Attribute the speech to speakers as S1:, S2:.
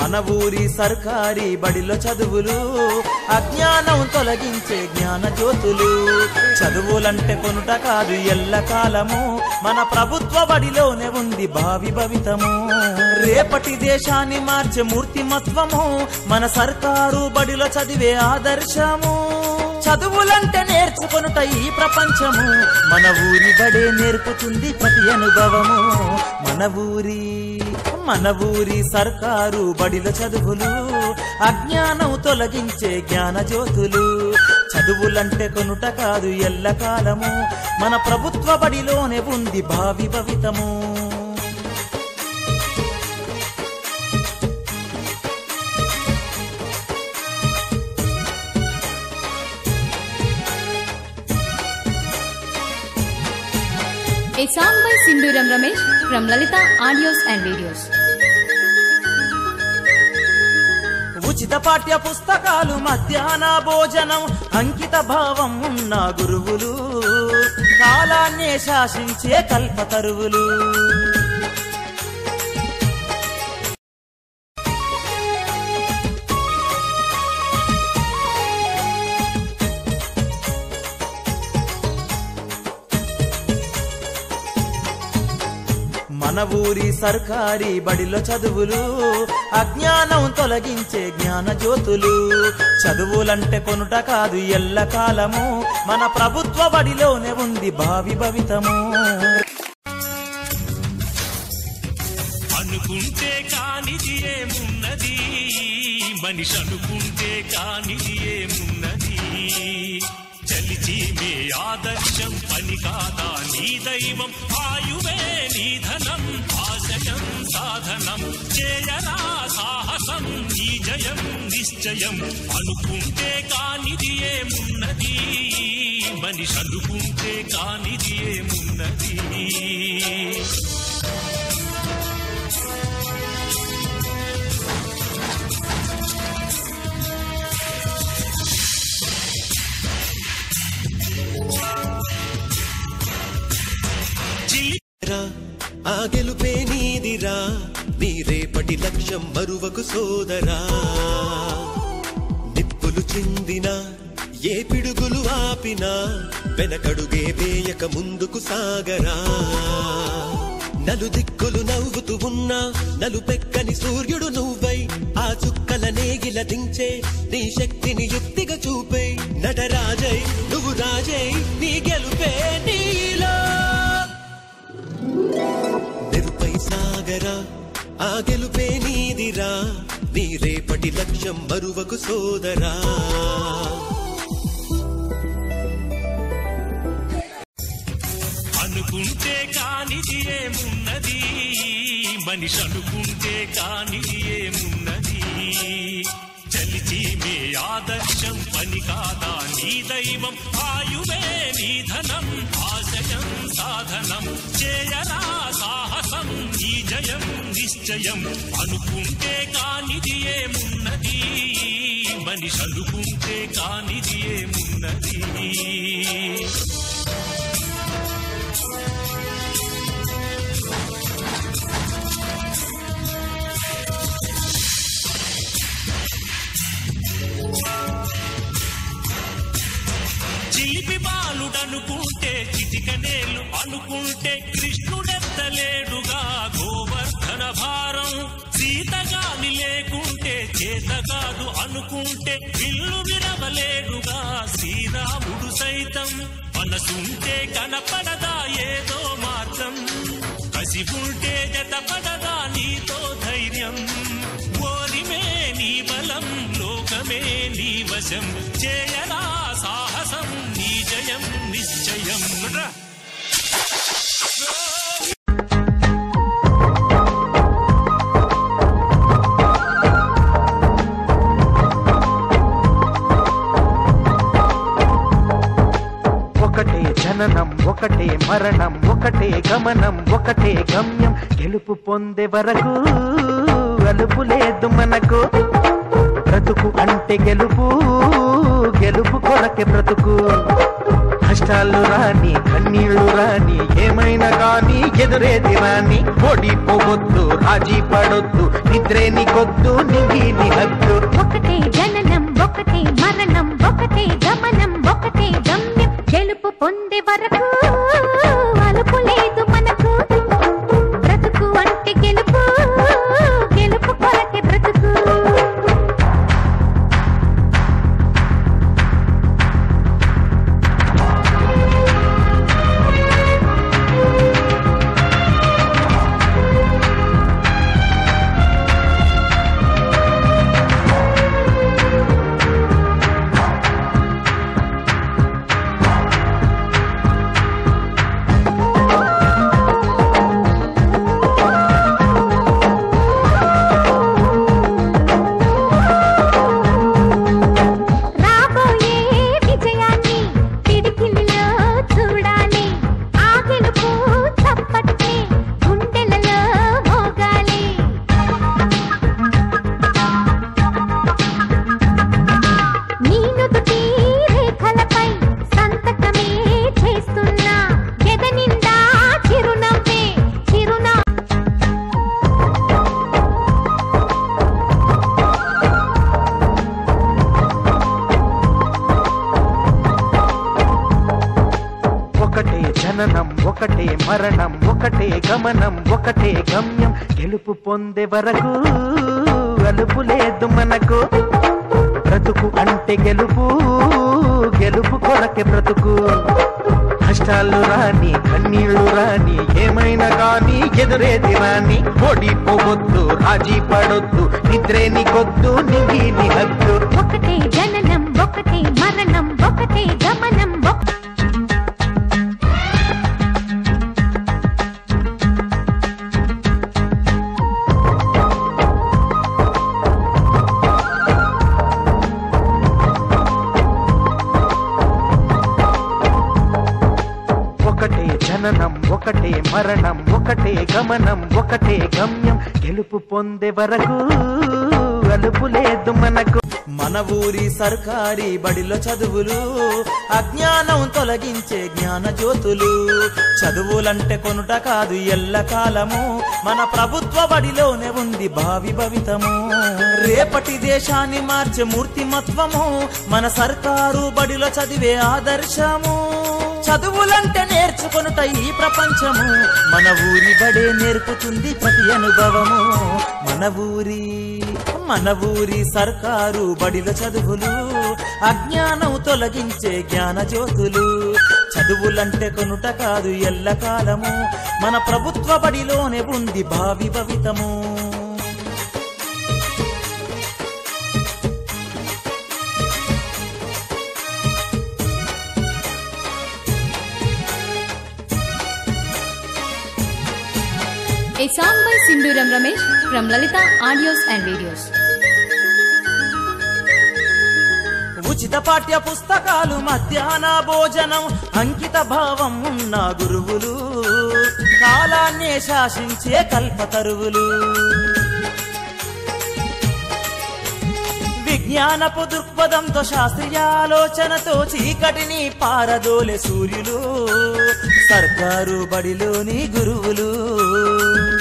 S1: మన ఊరి సర్కారీ బడిలో చదువులు అజ్ఞానం తొలగించే జ్ఞాన జ్యోతులు చదువులంటే కొనుట కాదు ఎల్లకాలము మన ప్రభుత్వ బడిలోనే ఉంది భావి భవితము రేపటి దేశాన్ని మార్చే మూర్తిమత్వము మన సర్కారు బడిలో చదివే ఆదర్శము చదువులంటే నేర్చుకొనుట ఈ ప్రపంచము మన ఊరి బడే నేర్పుతుంది ప్రతి అనుభవము మన ఊరి మన ఊరి సర్కారు బడిల చదువులు అజ్ఞానం తొలగించే జ్ఞాన జ్యోతులు చదువులంటే కొనుట కాదు ఎల్లకాలము మన ప్రభుత్వ బడిలోనే ఉంది భావి భవితము
S2: A song by Sinduram Ramesh from Lalita Audios and Videos.
S1: ఉచిత పాఠ్య పుస్తకాలు మధ్యాహ్న భోజనం అంకిత భావం ఉన్న గురువులు కాలాన్నే శాసించే కల్పతరువులు మన ఊరి సర్కారీ బడిలో చదువులు అజ్ఞానం తొలగించే జ్ఞాన జ్యోతులు చదువులంటే కొనుట కాదు ఎల్లకాలము మన ప్రభుత్వ బడిలోనే ఉంది భావి భవితము
S3: అనుకుంటే కానిది ఏమున్నది మనిషి అనుకుంటే కానిది ఏమున్నది చలిచి మే ఆదర్శం పని కాదా నీ దైవం ఆయువే నీ ధనం ఆశయం సాధనం చేయరా సాహసం నీ జయం నిశ్చయం అనుకుంటే కానిది ఏమున్నది మనిషి అనుకుంటే కానిది ఏమున్నది చిలి
S4: రా ఆ గెలుపే నీదిరా నీ రేపటి లక్ష్యం మరువకు సోదరా నిప్పులు చిందినా ఏ పిడుగులు ఆపినా వెనకడుగే వేయక ముందుకు సాగరా నలు దిక్కులు నవ్వుతూ ఉన్నా నలుపెక్కని సూర్యుడు నువ్వై ఆ చుక్కల నేగిల దించే నీ శక్తిని యుక్తిగా చూపే నటరాజై నువ్వు రాజై నీ గెలుపే నీలో మెరుపై సాగరా ఆ గెలుపే నీదిరా నీ రేపటి లక్ష్యం మరువకు సోదరా
S3: అనుకుంటే కానిది ఏమున్నది మనిషి అనుకుంటే కానిది ఏమున్నది చలిచి మే ఆదర్శం పని కాదా నీ దైవం ఆయువే నీ ధనం ఆశయం సాధనం చేయరా సాహసం నీ జయం నిశ్చయం అనుకుంటే కానిది ఏమున్నది మనిషి అనుకుంటే కానిది ఏమున్నది చిలిపి బాలుడనుకుంటే చిటికనేలు అనుకుంటే కృష్ణుడెత్తలేడుగా గోవర్ధన భారం సీతగాని లేకుంటే చేతగాదు అనుకుంటే ఇల్లు వినవలేడుగా శ్రీరాముడు సైతం మనసుంటే కనపడదా ఏదో మార్గం కసి ఉంటే జతపడదా నీతో ధైర్యం ఓరిమే నీ బలం లోకమే నీ వశం చేయరా సాహసం నీ జయం నిశ్చయం రా
S5: ఒకటే జననం ఒకటే మరణం ఒకటే గమనం ఒకటే గమ్యం గెలుపు పొందే వరకు అలుపు లేదు మనకు బ్రతుకు అంటే గెలుపు గెలుపు కొరకే బ్రతుకు కష్టాలు రాని కన్నీళ్లు రాని ఏమైనా కానీ ఎదురేది రాని ఓడిపోవద్దు రాజీ పడొద్దు నిద్రే నీకొద్దు నింగి నీ హద్దు
S6: ఒకటే జననం ఒకటే మరణం ఒకటే గమనం ఒకటే గమ్యం గెలుపు పొందే వరకు అలుపు లేదు మనకు బ్రతుకు అంటే గెలుపు గెలుపు కొరకే బ్రతుకు రాబోయే విజయాన్ని పిడికిలిలో చూడాలి ఆ గెలుపు చప్పట్లే గుండెలలో మోగాలి నీ నుదుటి రేఖలపై సంతకమే చేస్తున్నా ఎద నిండా చిరునవ్వే చిరునా
S5: ఒకటే జననం ఒకటే మరణం ఒకటే గమనం ఒకటే గమ్యం గెలుపు పొందే వరకు అలుపు లేదు మనకు బ్రతుకు అంటే గెలుపు గెలుపు కొరకే బ్రతుకు కష్టాలు రాని కన్నీళ్లు రాని ఏమైనా కానీ ఎదురేది రాని ఓడిపోవద్దు రాజీ పడొద్దు నిద్రే నీకొద్దు నింగి నీ హద్దు
S6: ఒకటే జననం ఒకటే మరణం ఒకటే గమనం ఒక
S5: ఒకటే జననం ఒకటే మరణం ఒకటే గమనం ఒకటే గమ్యం గెలుపు పొందే వరకు అలుపు లేదు మనకు
S1: మన ఊరి సర్కారీ బడిలో చదువులు అజ్ఞానం తొలగించే జ్ఞాన జ్యోతులు చదువులంటే కొనుట కాదు ఎల్లకాలము మన ప్రభుత్వ బడిలోనే ఉంది భావి భవితము రేపటి దేశాన్ని మార్చే మూర్తిమత్వము మన సర్కారు బడిలో చదివే ఆదర్శము చదువులంటే నేర్చుకొనుట ఈ ప్రపంచము మన ఊరి బడే నేర్పుతుంది ప్రతి అనుభవము మన ఊరి మన ఊరి సర్కారు బడిల చదువులు అజ్ఞానం తొలగించే జ్ఞాన జ్యోతులు చదువులంటే కొనుట కాదు ఎల్లకాలము మన ప్రభుత్వ బడిలోనే ఉంది భావి భవితము
S2: A song by Sinduram Ramesh from Lalita Audios and Videos.
S1: ఉచిత పాఠ్య పుస్తకాలు మధ్యాహ్న భోజనం అంకిత భావం ఉన్న గురువులు కాలాన్నే శాసించే కల్పతరువులు విజ్ఞానపు దృక్పథంతో శాస్త్రీయ ఆలోచనతో చీకటిని పారదోలే సూర్యులు సర్కారు బడిలోని గురువులు